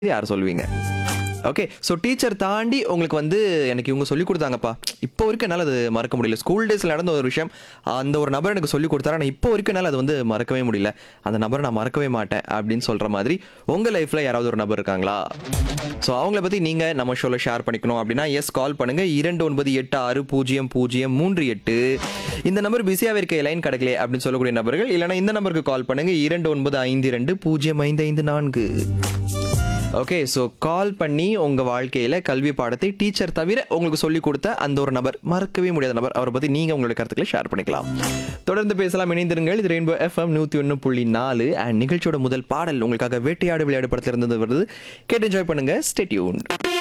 யார் சொல்லுவீங்க okay so teacher தாண்டி உங்களுக்கு வந்து எனக்கு இவங்க சொல்லி கொடுத்தாங்கப்பா இப்போ வரைக்கும் என்னால் அது மறக்க முடியல ஸ்கூல் டேஸில் நடந்த ஒரு விஷயம் அந்த ஒரு நபர் எனக்கு சொல்லி கொடுத்தாரு ஆனால் இப்போ வரைக்கும் என்னால் அது வந்து மறக்கவே முடியல அந்த நபரை நான் மறக்கவே மாட்டேன் அப்படின்னு சொல்கிற மாதிரி உங்கள் லைஃப்பில் யாராவது ஒரு நபர் இருக்காங்களா ஸோ அவங்கள பற்றி நீங்கள் நம்ம ஷோவில் ஷேர் பண்ணிக்கணும் அப்படின்னா எஸ் கால் பண்ணுங்கள் இரண்டு ஒன்பது எட்டு ஆறு பூஜ்ஜியம் பூஜ்ஜியம் மூன்று எட்டு இந்த நம்பர் பிஸியாகவே இருக்க லைன் கிடைக்கல அப்படின்னு சொல்லக்கூடிய நபர்கள் இல்லைனா இந்த நம்பருக்கு கால் பண்ணுங்கள் இரண்டு ஒன்பது ஐந்து ரெண்டு பூஜ்ஜியம் ஐந்து ஐந்து நான்கு ஓகே ஸோ கால் பண்ணி உங்கள் வாழ்க்கையில் கல்வி பாடத்தை டீச்சர் தவிர உங்களுக்கு சொல்லி கொடுத்த அந்த ஒரு நபர் மறக்கவே முடியாத நபர் அவரை பற்றி நீங்கள் உங்களுடைய கருத்துக்களை ஷேர் பண்ணிக்கலாம் தொடர்ந்து பேசலாம் இணைந்திருங்கள் இது ரெயின்போ எஃப்எம் நூற்றி ஒன்று புள்ளி நாலு அண்ட் நிகழ்ச்சியோட முதல் பாடல் உங்களுக்காக வேட்டையாடு விளையாடு படத்தில் இருந்தது வருது கேட்டு என்ஜாய் பண்ணுங்க ஸ்டேட்யூன்